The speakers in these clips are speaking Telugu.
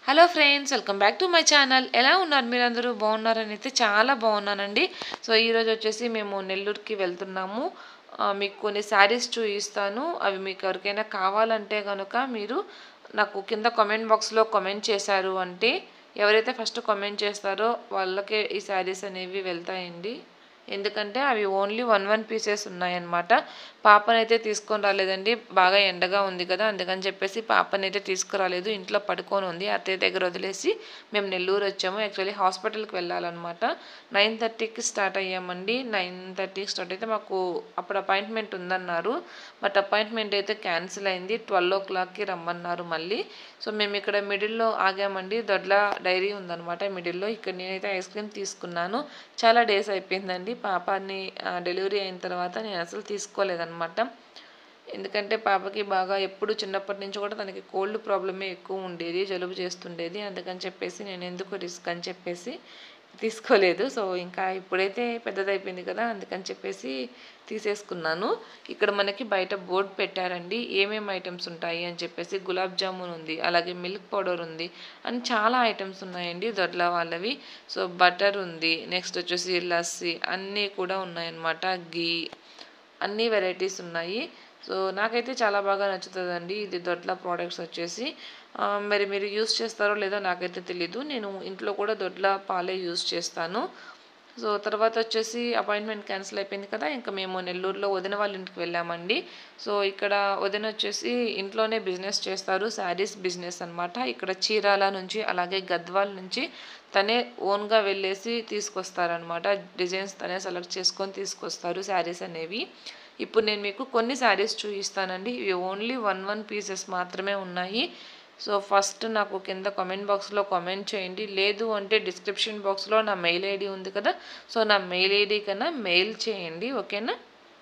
hello friends welcome back to my channel ఎలా ఉన్నారు మీరందరూ బాగున్నారని అయితే చాలా బాగున్నానండి సో ఈరోజు వచ్చేసి మేము నెల్లూరుకి వెళ్తున్నాము ఆ, మీకు కొన్ని శారీస్ చూపిస్తాను అవి మీకు ఎవరికైనా కావాలంటే కనుక మీరు నాకు కింద కామెంట్ బాక్స్లో కామెంట్ చేశారు అంటే ఎవరైతే ఫస్ట్ కామెంట్ చేస్తారో వాళ్ళకే ఈ శారీస్ అనేవి వెళ్తాయండి ఎందుకంటే అవి ఓన్లీ వన్ వన్ పీసెస్ ఉన్నాయన్నమాట పాపనైతే తీసుకొని రాలేదండి బాగా ఎండగా ఉంది కదా అందుకని చెప్పేసి పాపనైతే తీసుకురాలేదు ఇంట్లో పడుకొని ఉంది అత్తయ్య దగ్గర వదిలేసి మేము నెల్లూరు వచ్చాము యాక్చువల్లీ హాస్పిటల్కి వెళ్ళాలన్నమాట నైన్ థర్టీకి స్టార్ట్ అయ్యామండి నైన్ థర్టీకి స్టార్ట్ అయితే మాకు అప్పుడు అపాయింట్మెంట్ ఉందన్నారు బట్ అపాయింట్మెంట్ అయితే క్యాన్సిల్ అయింది ట్వెల్వ్ ఓ క్లాక్కి రమ్మన్నారు మళ్ళీ సో మేము ఇక్కడ మిడిల్లో ఆగామండి దొడ్ల డైరీ ఉందన్నమాట మిడిల్లో ఇక్కడ నేనైతే ఐస్ క్రీమ్ తీసుకున్నాను చాలా డేస్ అయిపోయిందండి పాపాన్ని ఆ, డెలివరీ అయిన తర్వాత నేను అసలు తీసుకోలేదన్నమాట ఎందుకంటే పాపకి బాగా ఎప్పుడు చిన్నప్పటి నుంచి కూడా తనకి కోల్డ్ ప్రాబ్లమే ఎక్కువ ఉండేది జలుబు చేస్తుండేది అందుకని చెప్పేసి నేను ఎందుకు రిస్క్ అని చెప్పేసి తీసుకోలేదు సో ఇంకా ఇప్పుడైతే పెద్దదైపోయింది కదా అందుకని చెప్పేసి తీసేసుకున్నాను ఇక్కడ మనకి బయట బోర్డు పెట్టారండి ఏమేమి ఐటమ్స్ ఉంటాయి అని చెప్పేసి గులాబ్ జామున్ ఉంది అలాగే మిల్క్ పౌడర్ ఉంది అని చాలా ఐటమ్స్ ఉన్నాయండి దొడ్ల వాళ్ళవి సో బటర్ ఉంది నెక్స్ట్ వచ్చేసి లస్సీ అన్నీ కూడా ఉన్నాయన్నమాట గీ అన్ని వెరైటీస్ ఉన్నాయి సో నాకైతే చాలా బాగా నచ్చుతుందండి ఇది దొడ్ల ప్రోడక్ట్స్ వచ్చేసి ఆ, మరి మీరు యూస్ చేస్తారో లేదో నాకైతే తెలీదు నేను ఇంట్లో కూడా దొడ్ల పాలే యూస్ చేస్తాను సో తర్వాత వచ్చేసి అపాయింట్మెంట్ క్యాన్సిల్ అయిపోయింది కదా ఇంకా మేము నెల్లూరులో వదిన వాళ్ళ ఇంటికి వెళ్ళామండి సో ఇక్కడ వదిన వచ్చేసి ఇంట్లోనే బిజినెస్ చేస్తారు శారీస్ బిజినెస్ అన్నమాట ఇక్కడ చీరాల నుంచి అలాగే గద్వాల్ నుంచి తనే ఓన్గా వెళ్ళేసి తీసుకొస్తారనమాట డిజైన్స్ తనే సెలెక్ట్ చేసుకొని తీసుకొస్తారు శారీస్ అనేవి ఇప్పుడు నేను మీకు కొన్ని శారీస్ చూపిస్తానండి ఇవి ఓన్లీ వన్ వన్ పీసెస్ మాత్రమే ఉన్నాయి సో ఫస్ట్ నాకు కింద కామెంట్ బాక్స్లో కామెంట్ చేయండి లేదు అంటే డిస్క్రిప్షన్ బాక్స్లో నా మెయిల్ ఐడి ఉంది కదా సో నా మెయిల్ ఐడి కన్నా మెయిల్ చేయండి ఓకేనా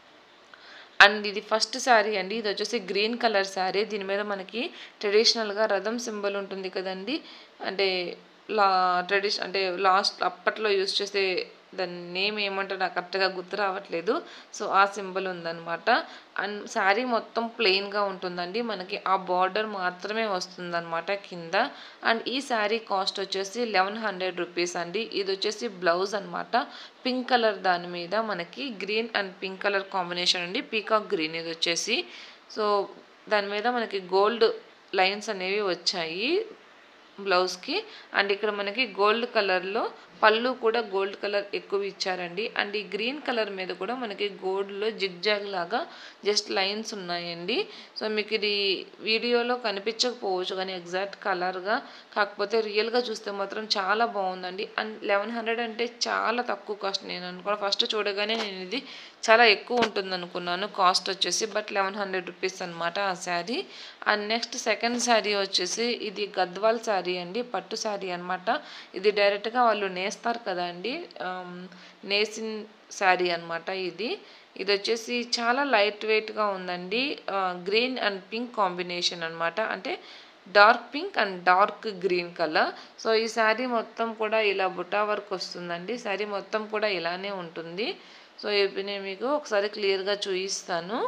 అండ్ ఇది ఫస్ట్ శారీ అండి ఇది వచ్చేసి గ్రీన్ కలర్ శారీ దీని మీద మనకి ట్రెడిషనల్గా రథం సింబల్ ఉంటుంది కదండి అంటే లా ట్రెడిషన్ అంటే లాస్ట్ అప్పట్లో యూస్ చేసే దాని నేమ్ ఏమంటారు నాకు కరెక్ట్గా గుర్తు రావట్లేదు సో ఆ సింబల్ ఉందన్నమాట అండ్ శారీ మొత్తం ప్లెయిన్గా ఉంటుందండి మనకి ఆ బార్డర్ మాత్రమే వస్తుందన్నమాట కింద అండ్ ఈ శారీ కాస్ట్ వచ్చేసి లెవెన్ హండ్రెడ్ రూపీస్ అండి ఇది వచ్చేసి బ్లౌజ్ అన్నమాట పింక్ కలర్ దాని మీద మనకి green and pink colour combination అండి పీకాక్ గ్రీన్ ఇది వచ్చేసి సో దాని మీద మనకి గోల్డ్ లైన్స్ అనేవి వచ్చాయి బ్లౌజ్కి అండ్ ఇక్కడ మనకి గోల్డ్ కలర్లో పళ్ళు కూడా గోల్డ్ కలర్ ఎక్కువ ఇచ్చారండి అండ్ ఈ గ్రీన్ కలర్ మీద కూడా మనకి గోల్డ్లో జిగ్జాగ్ లాగా జస్ట్ లైన్స్ ఉన్నాయండి సో మీకు ఇది వీడియోలో కనిపించకపోవచ్చు కానీ ఎగ్జాక్ట్ కలర్గా కాకపోతే రియల్గా చూస్తే మాత్రం చాలా బాగుందండి అండ్ లెవెన్ హండ్రెడ్ అంటే చాలా తక్కువ కాస్ట్ నేను అనుకున్నా ఫస్ట్ చూడగానే నేను ఇది చాలా ఎక్కువ ఉంటుంది అనుకున్నాను కాస్ట్ వచ్చేసి బట్ లెవెన్ హండ్రెడ్ రూపీస్ అనమాట ఆ sari and next second sari వచ్చేసి ఇది గద్వాల్ శారీ అండి పట్టు శారీ అనమాట ఇది డైరెక్ట్గా వాళ్ళు నేస్తారు కదా అండి ఆమ్, నేసిన శారీ అనమాట ఇది ఇది వచ్చేసి చాలా లైట్ వెయిట్గా ఉందండి గ్రీన్ అండ్ పింక్ కాంబినేషన్ అనమాట అంటే dark pink and dark green colour so ఈ శారీ మొత్తం కూడా ఇలా బుటా వర్క్ వస్తుందండి శారీ మొత్తం కూడా ఇలానే ఉంటుంది సో ఇప్పుడు నేను మీకు ఒకసారి క్లియర్గా చూపిస్తాను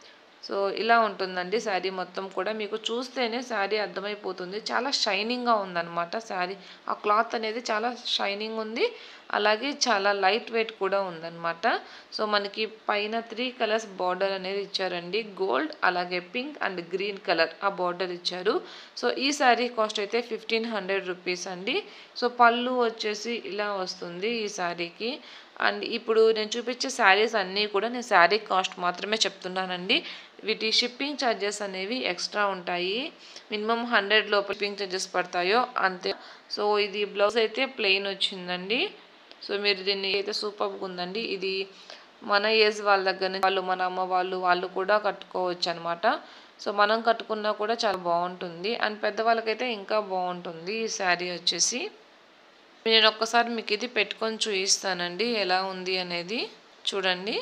సో ఇలా ఉంటుందండి శారీ మొత్తం కూడా మీకు చూస్తేనే శారీ అర్థమైపోతుంది చాలా షైనింగ్గా ఉందన్నమాట శారీ ఆ క్లాత్ అనేది చాలా షైనింగ్ ఉంది అలాగే చాలా లైట్ వెయిట్ కూడా ఉందన్నమాట సో మనకి పైన త్రీ కలర్స్ బార్డర్ అనేది ఇచ్చారండి గోల్డ్ అలాగే పింక్ అండ్ గ్రీన్ కలర్ ఆ బార్డర్ ఇచ్చారు సో ఈ శారీ కాస్ట్ అయితే ఫిఫ్టీన్ హండ్రెడ్ రూపీస్ అండి సో పళ్ళు వచ్చేసి ఇలా వస్తుంది ఈ శారీకి అండ్ ఇప్పుడు నేను చూపించే శారీస్ అన్నీ కూడా నేను శారీ కాస్ట్ మాత్రమే చెప్తున్నానండి వీటి షిప్పింగ్ ఛార్జెస్ అనేవి ఎక్స్ట్రా ఉంటాయి మినిమం హండ్రెడ్ లోపల షిప్పింగ్ ఛార్జెస్ పడతాయో అంతే సో ఇది బ్లౌజ్ అయితే ప్లెయిన్ వచ్చిందండి సో మీరు దీన్ని అయితే సూపర్గా ఉందండి ఇది మన ఏజ్ వాళ్ళ దగ్గర నుంచి వాళ్ళు మన అమ్మ వాళ్ళు వాళ్ళు కూడా కట్టుకోవచ్చు అనమాట సో మనం కట్టుకున్నా కూడా చాలా బాగుంటుంది అండ్ పెద్దవాళ్ళకైతే ఇంకా బాగుంటుంది ఈ శారీ వచ్చేసి నేను ఒక్కసారి మీకు ఇది పెట్టుకొని చూపిస్తానండి ఎలా ఉంది అనేది చూడండి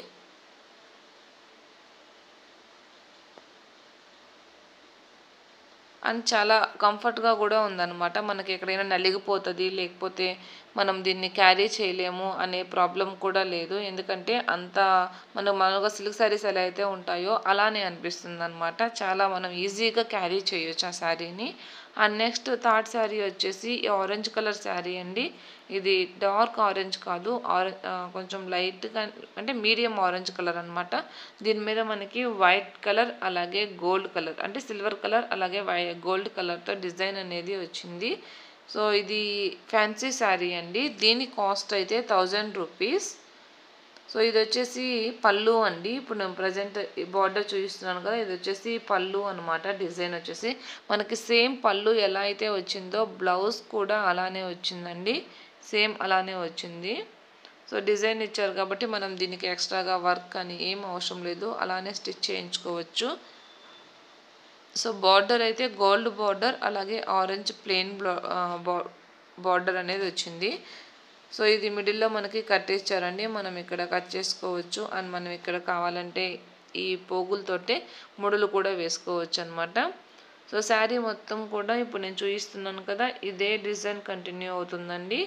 అండ్ చాలా కంఫర్ట్గా కూడా ఉందన్నమాట మనకి ఎక్కడైనా నలిగిపోతుంది లేకపోతే మనం దీన్ని క్యారీ చేయలేము అనే ప్రాబ్లం కూడా లేదు ఎందుకంటే అంత మనం మామూలుగా సిల్క్ శారీస్ ఎలా అయితే ఉంటాయో అలానే అనిపిస్తుంది అనమాట చాలా మనం ఈజీగా క్యారీ చేయొచ్చు ఆ శారీని అండ్ నెక్స్ట్ థర్డ్ శారీ వచ్చేసి ఈ ఆరెంజ్ కలర్ శారీ అండి ఇది డార్క్ ఆరెంజ్ కాదు ఆరెంజ్ కొంచెం లైట్గా అంటే మీడియం ఆరెంజ్ కలర్ అనమాట దీని మీద మనకి వైట్ కలర్ అలాగే గోల్డ్ కలర్ అంటే సిల్వర్ కలర్ అలాగే వై గోల్డ్ కలర్తో డిజైన్ అనేది వచ్చింది సో ఇది ఫ్యాన్సీ శారీ అండి దీని కాస్ట్ అయితే థౌజండ్ రూపీస్ సో ఇది వచ్చేసి పళ్ళు అండి ఇప్పుడు నేను ప్రజెంట్ బార్డర్ చూపిస్తున్నాను కదా ఇది వచ్చేసి పళ్ళు అనమాట డిజైన్ వచ్చేసి మనకి సేమ్ పళ్ళు ఎలా అయితే వచ్చిందో బ్లౌజ్ కూడా అలానే వచ్చిందండి సేమ్ అలానే వచ్చింది సో డిజైన్ ఇచ్చారు కాబట్టి మనం దీనికి ఎక్స్ట్రాగా వర్క్ అని ఏం అవసరం లేదు అలానే స్టిచ్ చేయించుకోవచ్చు సో బార్డర్ అయితే గోల్డ్ బార్డర్ అలాగే ఆరెంజ్ ప్లెయిన్ బార్డర్ అనేది వచ్చింది సో ఇది మిడిల్లో మనకి కట్ ఇచ్చారండి మనం ఇక్కడ కట్ చేసుకోవచ్చు అండ్ మనం ఇక్కడ కావాలంటే ఈ పోగులతోటే ముడులు కూడా వేసుకోవచ్చు అనమాట సో శారీ మొత్తం కూడా ఇప్పుడు నేను చూపిస్తున్నాను కదా ఇదే డిజైన్ కంటిన్యూ అవుతుందండి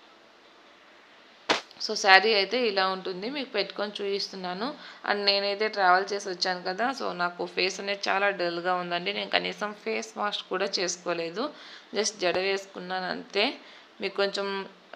సో శారీ అయితే ఇలా ఉంటుంది మీకు పెట్టుకొని చూపిస్తున్నాను అండ్ నేనైతే ట్రావెల్ చేసి వచ్చాను కదా సో నాకు ఫేస్ అనేది చాలా డల్గా ఉందండి నేను కనీసం ఫేస్ వాష్ కూడా చేసుకోలేదు జస్ట్ జడ వేసుకున్నాను అంతే మీకు కొంచెం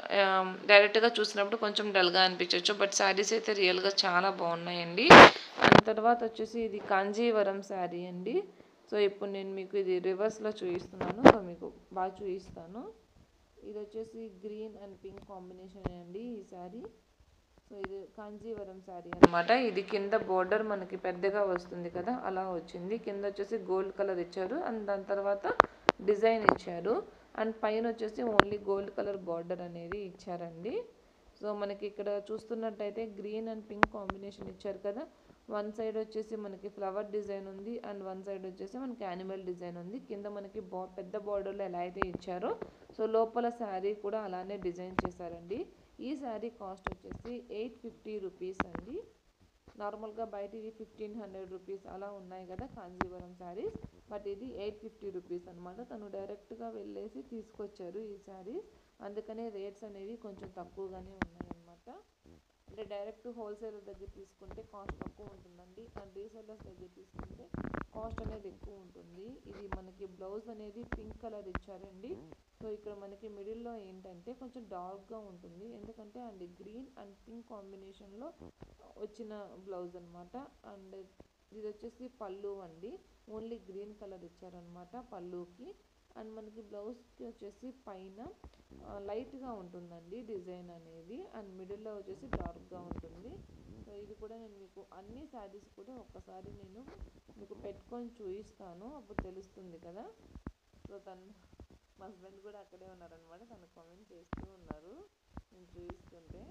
డైరెక్ట్గా చూసినప్పుడు కొంచెం డల్గా అనిపించవచ్చు బట్ శారీస్ అయితే రియల్గా చాలా బాగున్నాయండి అండ్ తర్వాత వచ్చేసి ఇది కాంజీవరం శారీ అండి సో ఇప్పుడు నేను మీకు ఇది రివర్స్లో చూపిస్తున్నాను సో మీకు బాగా చూపిస్తాను ఇది వచ్చేసి గ్రీన్ అండ్ పింక్ కాంబినేషన్ అండి ఈ శారీ సో ఇది కాంజీవరం శారీ అనమాట ఇది కింద బోర్డర్ మనకి పెద్దగా వస్తుంది కదా అలా వచ్చింది కింద వచ్చేసి గోల్డ్ కలర్ ఇచ్చారు అండ్ దాని తర్వాత డిజైన్ ఇచ్చారు అండ్ పైన వచ్చేసి ఓన్లీ గోల్డ్ కలర్ బార్డర్ అనేది ఇచ్చారండి సో మనకి ఇక్కడ చూస్తున్నట్టయితే గ్రీన్ అండ్ పింక్ కాంబినేషన్ ఇచ్చారు కదా వన్ సైడ్ వచ్చేసి మనకి ఫ్లవర్ డిజైన్ ఉంది అండ్ వన్ సైడ్ వచ్చేసి మనకి యానిమల్ డిజైన్ ఉంది కింద మనకి బా పెద్ద బార్డర్లో ఎలా అయితే ఇచ్చారో సో లోపల శారీ కూడా అలానే డిజైన్ చేశారండి ఈ శారీ కాస్ట్ వచ్చేసి ఎయిట్ ఫిఫ్టీ రూపీస్ అండి నార్మల్గా బయట ఇవి ఫిఫ్టీన్ హండ్రెడ్ రూపీస్ అలా ఉన్నాయి కదా కాంజీవరం శారీస్ బట్ ఇది ఎయిట్ ఫిఫ్టీ రూపీస్ అనమాట తను డైరెక్ట్గా వెళ్ళేసి తీసుకొచ్చారు ఈ శారీస్ అందుకనే రేట్స్ అనేవి కొంచెం తక్కువగానే ఉన్నాయన్నమాట అంటే డైరెక్ట్ హోల్సేలర్ దగ్గర తీసుకుంటే కాస్ట్ తక్కువ ఉంటుందండి అండ్ రీసెల్లర్స్ దగ్గర తీసుకుంటే కాస్ట్ అనేది ఎక్కువ ఉంటుంది ఇది మనకి బ్లౌజ్ అనేది పింక్ కలర్ ఇచ్చారండి సో ఇక్కడ మనకి మిడిల్లో ఏంటంటే కొంచెం డార్క్గా ఉంటుంది ఎందుకంటే అండ్ గ్రీన్ అండ్ పింక్ కాంబినేషన్లో వచ్చిన బ్లౌజ్ అనమాట అండ్ ఇది వచ్చేసి పళ్ళు అండి ఓన్లీ గ్రీన్ కలర్ ఇచ్చారనమాట పళ్ళుకి అండ్ మనకి బ్లౌజ్కి వచ్చేసి పైన లైట్గా ఉంటుందండి డిజైన్ అనేది అండ్ మిడిల్లో వచ్చేసి డార్క్గా ఉంటుంది సో ఇది కూడా నేను మీకు అన్ని శారీస్ కూడా ఒక్కసారి నేను మీకు పెట్టుకొని చూపిస్తాను అప్పుడు తెలుస్తుంది కదా సో తను మా హస్బెండ్ కూడా అక్కడే ఉన్నారనమాట తను కామెంట్ చేస్తూ ఉన్నారు నేను చూపిస్తుంటే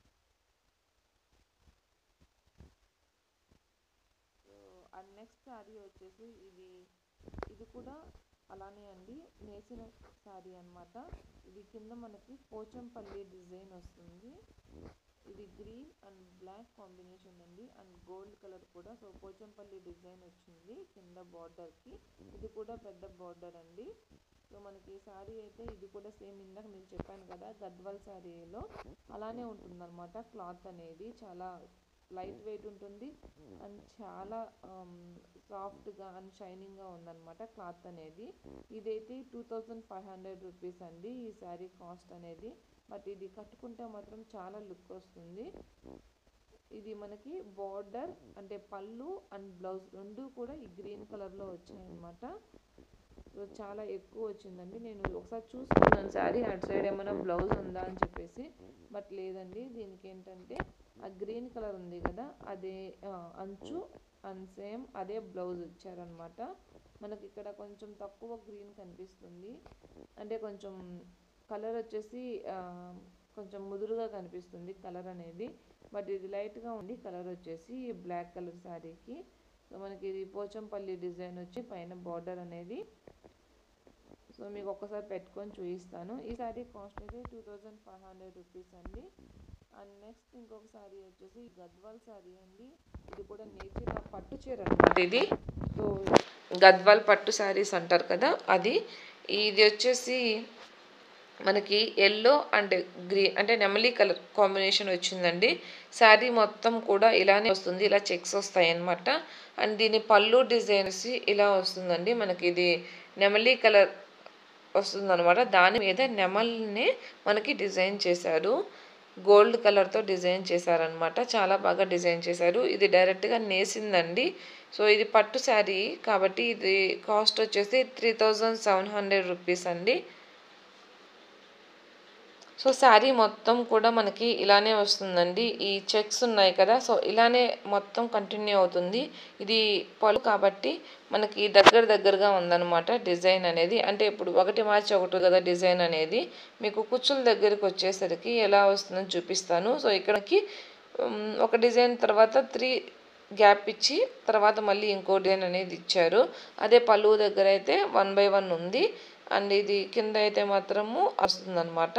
సో అండ్ నెక్స్ట్ శారీ వచ్చేసి ఇది ఇది కూడా అలానే అండి నేసిన శారీ అనమాట ఇది కింద మనకి పోచంపల్లి డిజైన్ వస్తుంది ఇది గ్రీన్ అండ్ బ్లాక్ కాంబినేషన్ అండి అండ్ గోల్డ్ కలర్ కూడా సో పోచంపల్లి డిజైన్ వచ్చింది కింద బార్డర్కి ఇది కూడా పెద్ద బార్డర్ అండి సో మనకి శారీ అయితే ఇది కూడా సేమ్ ఇందాక నేను చెప్పాను కదా గద్వాల్ శారీలో అలానే ఉంటుందన్నమాట క్లాత్ అనేది చాలా లైట్ వెయిట్ ఉంటుంది అండ్ చాలా సాఫ్ట్గా అండ్ షైనింగ్గా ఉందన్నమాట క్లాత్ అనేది ఇదైతే two thousand five hundred rupees అండి ఈ శారీ కాస్ట్ అనేది బట్ ఇది కట్టుకుంటే మాత్రం చాలా లుక్ వస్తుంది ఇది మనకి బార్డర్ అంటే పళ్ళు అండ్ బ్లౌజ్ రెండు కూడా ఈ గ్రీన్ కలర్లో వచ్చాయన్నమాట సో చాలా ఎక్కువ వచ్చిందండి నేను ఒకసారి చూసుకున్నాను శారీ అటు సైడ్ ఏమైనా బ్లౌజ్ ఉందా అని చెప్పేసి బట్ లేదండి దీనికి ఏంటంటే ఆ గ్రీన్ కలర్ ఉంది కదా అదే అంచు అండ్ సేమ్ అదే బ్లౌజ్ ఇచ్చారనమాట మనకి ఇక్కడ కొంచెం తక్కువ గ్రీన్ కనిపిస్తుంది అంటే కొంచెం కలర్ వచ్చేసి కొంచెం ముదురుగా కనిపిస్తుంది కలర్ అనేది బట్ ఇది లైట్గా ఉంది కలర్ వచ్చేసి బ్లాక్ కలర్ శారీకి సో మనకి ఇది పోచంపల్లి డిజైన్ వచ్చి పైన బార్డర్ అనేది సో మీకు ఒక్కసారి పెట్టుకొని చూపిస్తాను ఈ శారీ కాస్ట్ అయితే two thousand five hundred rupees అండి అండ్ నెక్స్ట్ ఇంకొక శారీ వచ్చేసి గద్వాల్ శారీ అండి ఇది కూడా నేచిన పట్టు చీర అనమాట ఇది సో గద్వాల్ పట్టు శారీస్ అంటారు కదా అది ఇది వచ్చేసి మనకి ఎల్లో అండ్ గ్రీన్ అంటే నెమలి కలర్ కాంబినేషన్ వచ్చిందండి శారీ మొత్తం కూడా ఇలానే వస్తుంది ఇలా చెక్స్ వస్తాయి అన్నమాట అండ్ దీని పళ్ళు డిజైన్స్ ఇలా వస్తుందండి మనకి ఇది నెమలి కలర్ వస్తుందన్నమాట దాని మీద నెమల్ని మనకి డిజైన్ చేశారు గోల్డ్ కలర్తో డిజైన్ చేశారనమాట చాలా బాగా డిజైన్ చేశారు ఇది డైరెక్ట్గా నేసిందండి సో ఇది పట్టు శారీ కాబట్టి ఇది కాస్ట్ వచ్చేసి three thousand seven hundred rupees అండి సో శారీ మొత్తం కూడా మనకి ఇలానే వస్తుందండి ఈ చెక్స్ ఉన్నాయి కదా సో ఇలానే మొత్తం కంటిన్యూ అవుతుంది ఇది పలు కాబట్టి మనకి దగ్గర దగ్గరగా ఉందన్నమాట డిజైన్ అనేది అంటే ఇప్పుడు ఒకటి మార్చి ఒకటి కదా డిజైన్ అనేది మీకు కుచ్చుల దగ్గరికి వచ్చేసరికి ఎలా వస్తుందని చూపిస్తాను సో ఇక్కడికి ఉమ్, ఒక డిజైన్ తర్వాత త్రీ గ్యాప్ ఇచ్చి తర్వాత మళ్ళీ ఇంకో డిజైన్ అనేది ఇచ్చారు అదే పళ్ళు దగ్గర అయితే వన్ బై వన్ ఉంది అండ్ ఇది కింద అయితే మాత్రము వస్తుందన్నమాట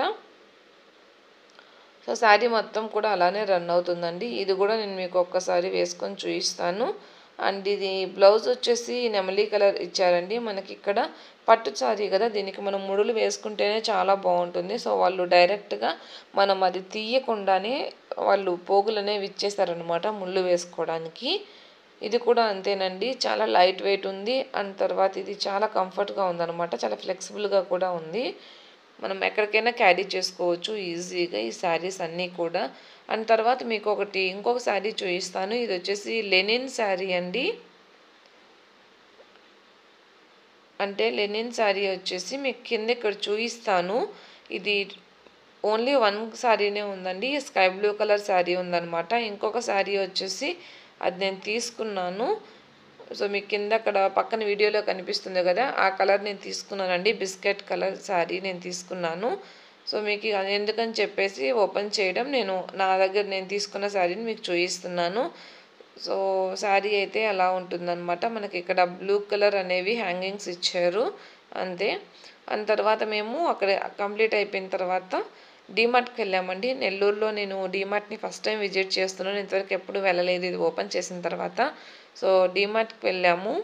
సో శారీ మొత్తం కూడా అలానే రన్ అవుతుందండి ఇది కూడా నేను మీకు ఒక్కసారి వేసుకొని చూపిస్తాను అండ్ ఇది బ్లౌజ్ వచ్చేసి నెమలీ కలర్ ఇచ్చారండి మనకి ఇక్కడ పట్టు శారీ కదా దీనికి మనం ముడులు వేసుకుంటేనే చాలా బాగుంటుంది సో వాళ్ళు డైరెక్ట్గా మనం అది తీయకుండానే వాళ్ళు పోగులు అనేవి ఇచ్చేస్తారనమాట ముళ్ళు వేసుకోవడానికి ఇది కూడా అంతేనండి చాలా లైట్ వెయిట్ ఉంది అండ్ తర్వాత ఇది చాలా కంఫర్ట్గా ఉందన్నమాట చాలా ఫ్లెక్సిబుల్గా కూడా ఉంది మనం ఎక్కడికైనా క్యారీ చేసుకోవచ్చు ఈజీగా ఈ శారీస్ అన్నీ కూడా అండ్ తర్వాత మీకు ఒకటి ఇంకొక శారీ చూపిస్తాను ఇది వచ్చేసి లెనిన్ శారీ అండి అంటే లెనిన్ శారీ వచ్చేసి మీకు కింద ఇక్కడ చూపిస్తాను ఇది ఓన్లీ వన్ శారీనే ఉందండి స్కై బ్లూ కలర్ శారీ ఉందన్నమాట ఇంకొక శారీ వచ్చేసి అది నేను తీసుకున్నాను సో మీకు కింద అక్కడ పక్కన వీడియోలో కనిపిస్తుంది కదా ఆ కలర్ నేను తీసుకున్నానండి బిస్కెట్ కలర్ శారీ నేను తీసుకున్నాను సో మీకు అది ఎందుకని చెప్పేసి ఓపెన్ చేయడం నేను నా దగ్గర నేను తీసుకున్న శారీని మీకు చూపిస్తున్నాను సో శారీ అయితే అలా ఉంటుందన్నమాట మనకి ఇక్కడ బ్లూ కలర్ అనేవి హ్యాంగింగ్స్ ఇచ్చారు అంతే అండ్ తర్వాత మేము అక్కడ కంప్లీట్ అయిపోయిన తర్వాత డీమార్ట్కి వెళ్ళామండి నెల్లూరులో నేను డీమార్ట్ని ఫస్ట్ టైం విజిట్ చేస్తున్నాను ఇంతవరకు ఎప్పుడు వెళ్ళలేదు ఇది ఓపెన్ చేసిన తర్వాత సో డీమార్ట్కి వెళ్ళాము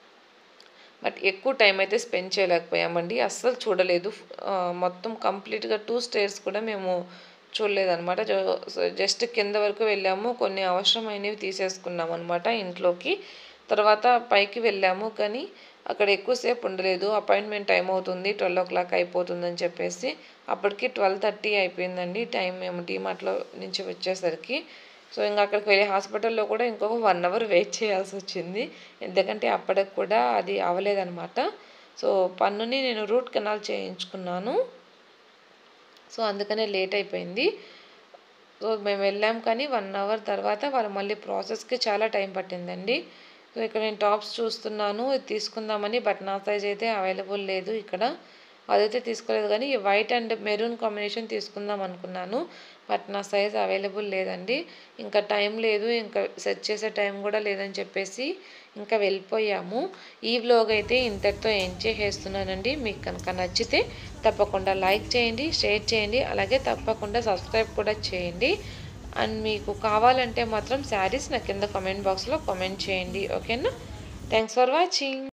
బట్ ఎక్కువ టైం అయితే స్పెండ్ చేయలేకపోయామండి అస్సలు చూడలేదు ఆ, మొత్తం కంప్లీట్గా టూ స్టేర్స్ కూడా మేము చూడలేదన్నమాట జో- సో జస్ట్ కింద వరకు వెళ్ళాము కొన్ని అవసరమైనవి తీసేసుకున్నాం అనమాట ఇంట్లోకి తర్వాత పైకి వెళ్ళాము కానీ అక్కడ ఎక్కువసేపు ఉండలేదు అపాయింట్మెంట్ టైం అవుతుంది ట్వెల్వ్ ఓ క్లాక్ అయిపోతుందని చెప్పేసి అప్పటికి ట్వెల్వ్ థర్టీ అయిపోయిందండి టైం మేము డీమార్ట్లో నుంచి వచ్చేసరికి సో ఇంకా అక్కడికి వెళ్ళి హాస్పిటల్లో కూడా ఇంకొక వన్ అవర్ వెయిట్ చేయాల్సి వచ్చింది ఎందుకంటే అప్పటికి కూడా అది అవ్వలేదన్నమాట సో పన్నుని నేను రూట్ కెనాల్ చేయించుకున్నాను సో అందుకనే లేట్ అయిపోయింది సో మేము వెళ్ళాం కానీ వన్ అవర్ తర్వాత వాళ్ళు మళ్ళీ ప్రాసెస్కి చాలా టైం పట్టిందండి సో ఇక్కడ నేను టాప్స్ చూస్తున్నాను ఇది తీసుకుందామని బట్ నా సైజ్ అయితే అవైలబుల్ లేదు ఇక్కడ అదైతే తీసుకోలేదు కానీ ఈ వైట్ అండ్ మెరూన్ కాంబినేషన్ తీసుకుందాం అనుకున్నాను బట్ నా సైజ్ అవైలబుల్ లేదండి ఇంకా టైం లేదు ఇంకా సెట్ చేసే టైం కూడా లేదని చెప్పేసి ఇంకా వెళ్ళిపోయాము ఈ వ్లాగ్ అయితే ఇంతటితో ఎండ్ చేసేస్తున్నానండి మీకు కనుక నచ్చితే తప్పకుండా లైక్ చేయండి షేర్ చేయండి అలాగే తప్పకుండా సబ్స్క్రైబ్ కూడా చేయండి అండ్ మీకు కావాలంటే మాత్రం శారీస్ నా కింద కామెంట్ బాక్స్లో కామెంట్ చేయండి ఓకేనా థ్యాంక్స్ ఫర్ వాచింగ్